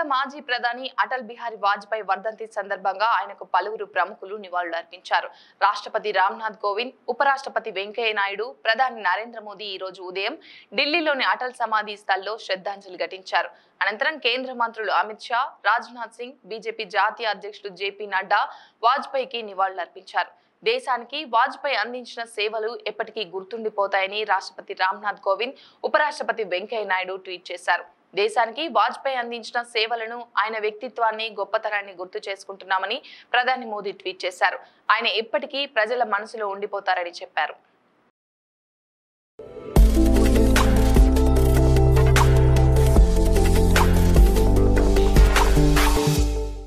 మాజీ ప్రధాని అటల్ బిహారీ వాజ్పేయి వర్ధంతి సందర్భంగా ఆయనకు పలువురు ప్రముఖులు నివాళులర్పించారు రాష్ట్రపతి రామ్నాథ్ కోవింద్ ఉపరాష్ట్రపతి వెంకయ్య నాయుడు ప్రధాని నరేంద్ర మోదీ ఈ రోజు ఉదయం ఢిల్లీలోని అటల్ సమాధి స్థల్లో శ్రద్ధాంజలి ఘటించారు అనంతరం కేంద్ర మంత్రులు అమిత్ షా రాజ్నాథ్ సింగ్ బీజేపీ జాతీయ అధ్యక్షుడు జేపీ నడ్డా వాజ్పేయికి నివాళులర్పించారు దేశానికి వాజ్పేయి అందించిన సేవలు ఎప్పటికీ గుర్తుండిపోతాయని రాష్ట్రపతి రామ్నాథ్ కోవింద్ ఉపరాష్ట్రపతి వెంకయ్య నాయుడు ట్వీట్ చేశారు దేశానికి వాజ్పేయి అందించిన సేవలను ఆయన వ్యక్తిత్వాన్ని గొప్పతనాన్ని గుర్తు చేసుకుంటున్నామని ప్రధాని మోదీ ట్వీట్ చేశారు ఆయన ఎప్పటికీ ప్రజల మనసులో ఉండిపోతారని చెప్పారు